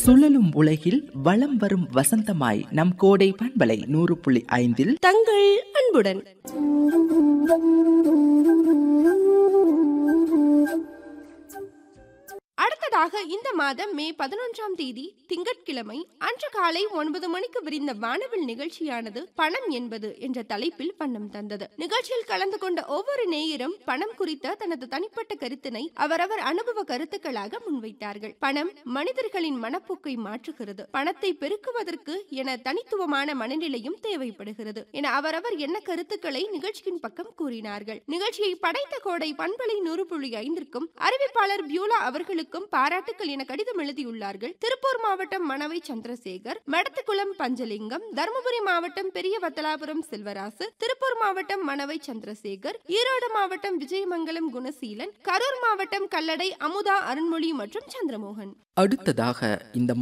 சுழலும் உலகில் வலம் வரும் வசந்தமாய் நம் கோடை பண்பலை நூறு புள்ளி ஐந்தில் தங்கள் அன்புடன் அடுத்ததாக இந்த மாதம் மே பதினொன்றாம் தேதி திங்கட்கிழமை அன்று காலை ஒன்பது மணிக்கு விரிந்த வானவில் நிகழ்ச்சியானது பணம் என்பது என்ற தலைப்பில் வண்ணம் தந்தது நிகழ்ச்சியில் கலந்து கொண்ட ஒவ்வொரு நேயரும் பணம் குறித்த தனது தனிப்பட்ட கருத்தினை அவரவர் அனுபவ கருத்துக்களாக முன்வைத்தார்கள் பணம் மனிதர்களின் மனப்போக்கை மாற்றுகிறது பணத்தை பெருக்குவதற்கு என தனித்துவமான மனநிலையும் தேவைப்படுகிறது என அவரவர் என்ன கருத்துக்களை நிகழ்ச்சியின் பக்கம் கூறினார்கள் நிகழ்ச்சியை படைத்த கோடை பண்பலை நூறு புள்ளி ஐந்திற்கும் அறிவிப்பாளர் பியூலா அவர்களுக்கும் பாராட்டுக்கள் என கடிதம் எழுதியுள்ளார்கள் திருப்பூர் மாவட்டம் மணவை சந்திரசேகர் மடத்துக்குளம் பஞ்சலிங்கம் தருமபுரி மாவட்டம் பெரிய வத்தலாபுரம் செல்வராசு திருப்பூர் மாவட்டம் மணவை சந்திரசேகர் ஈரோடு மாவட்டம் விஜயமங்கலம் குணசீலன் கரூர் மாவட்டம் கல்லடை அமுதா அருண்மொழி மற்றும் சந்திரமோகன் அடுத்ததாக இந்த